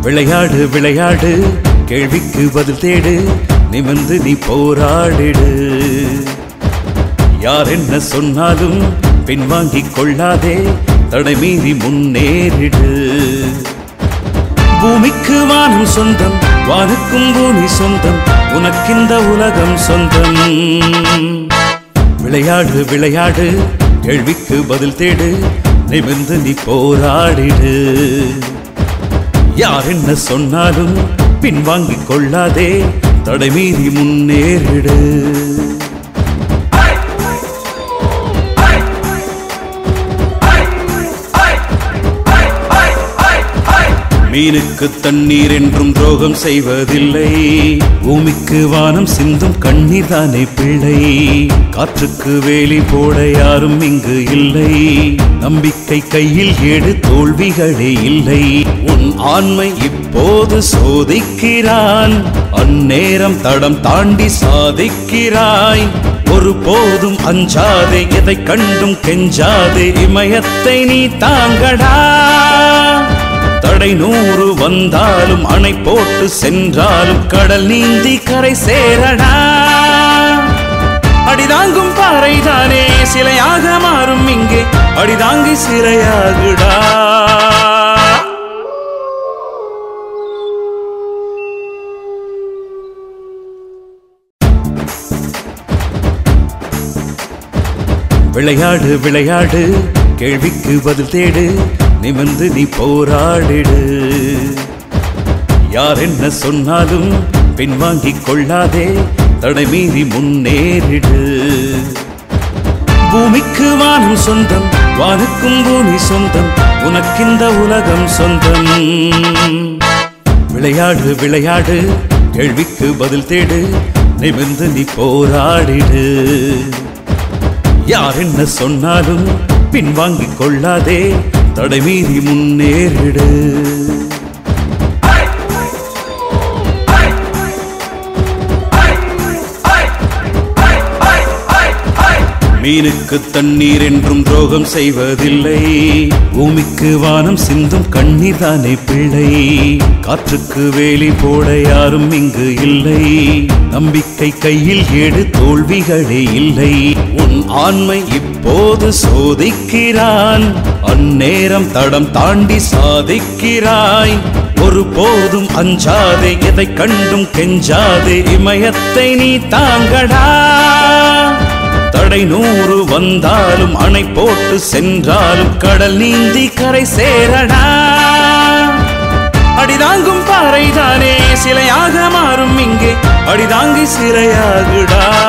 விளையாடு விளையாடு கேள்விக்கு பதில் தேடு நிமிர்ந்து நீ போராடிடு யார் என்ன சொன்னாலும் பின்வாங்கிக் கொள்ளாதே தடை மீறி முன்னேறிடு பூமிக்கு வானம் சொந்தம் வானுக்கும் பூமி சொந்தம் உனக்கிந்த உலகம் சொந்தம் விளையாடு விளையாடு கேள்விக்கு பதில் தேடு நிமிர்ந்து நீ போராடிடு யார் என்ன சொன்னாலும் பின்வாங்கிக் கொள்ளாதே தடை மீறி முன்னேறிடு மீனுக்கு தண்ணீர் என்றும் துரோகம் செய்வதில்லை பூமிக்கு வானம் சிந்தும் கண்ணீர் தானே பிள்ளை காற்றுக்கு வேலி போட யாரும் இங்கு இல்லை நம்பிக்கை கையில் ஏடு தோல்விகளே இல்லை உன் ஆண்மை இப்போது சோதிக்கிறான் அந்நேரம் தடம் தாண்டி சாதிக்கிறாய் ஒரு போதும் அஞ்சாதே எதை கண்டும் கெஞ்சாதே இமயத்தை நீ தாங்கடா தடை நூறு வந்தாலும் அணை போட்டு சென்றாலும் கடல் நீந்தி கரை சேரடா அடிதாங்கும் பாறைதானே சிலையாக மாறும் இங்கே அடிதாங்கி சிலையாகுடா விளையாடு விளையாடு கேள்விக்கு பதில் தேடு நிமிர்ந்து நீ போராடிடு யார் என்ன சொன்னாலும் பின்வாங்கிக் கொள்ளாதே தடை மீறி முன்னேறிடு பூமிக்கு வானம் சொந்தம் வானுக்கும் பூமி சொந்தம் உனக்கிந்த உலகம் சொந்தம் விளையாடு விளையாடு கேள்விக்கு பதில் தேடு நிமிர்ந்து நீ போராடிடு யார் என்ன சொன்னாலும் பின்வாங்கிக் கொள்ளாதே தடை மீறி முன்னேறிடு மீனுக்கு தண்ணீர் என்றும் துரோகம் செய்வதில்லை பூமிக்கு வானம் சிந்தும் கண்ணீர் தானே பிள்ளை காற்றுக்கு வேலி போட யாரும் இங்கு இல்லை நம்பிக்கை கையில் ஏடு தோல்விகளே இல்லை உன் ஆண்மை இப்போது சோதிக்கிறான் அந்நேரம் தடம் தாண்டி சாதிக்கிறாய் ஒரு போதும் அஞ்சாதே எதை கண்டும் கெஞ்சாதே இமயத்தை நீ தாங்கடா தடை நூறு வந்தாலும் அணை போட்டு சென்றாலும் கடல் நீந்தி கரை சேரடா அடிதாங்கும் பாறைதானே சிலையாக மாறும் இங்கே அடிதாங்கி சிலையாகுடா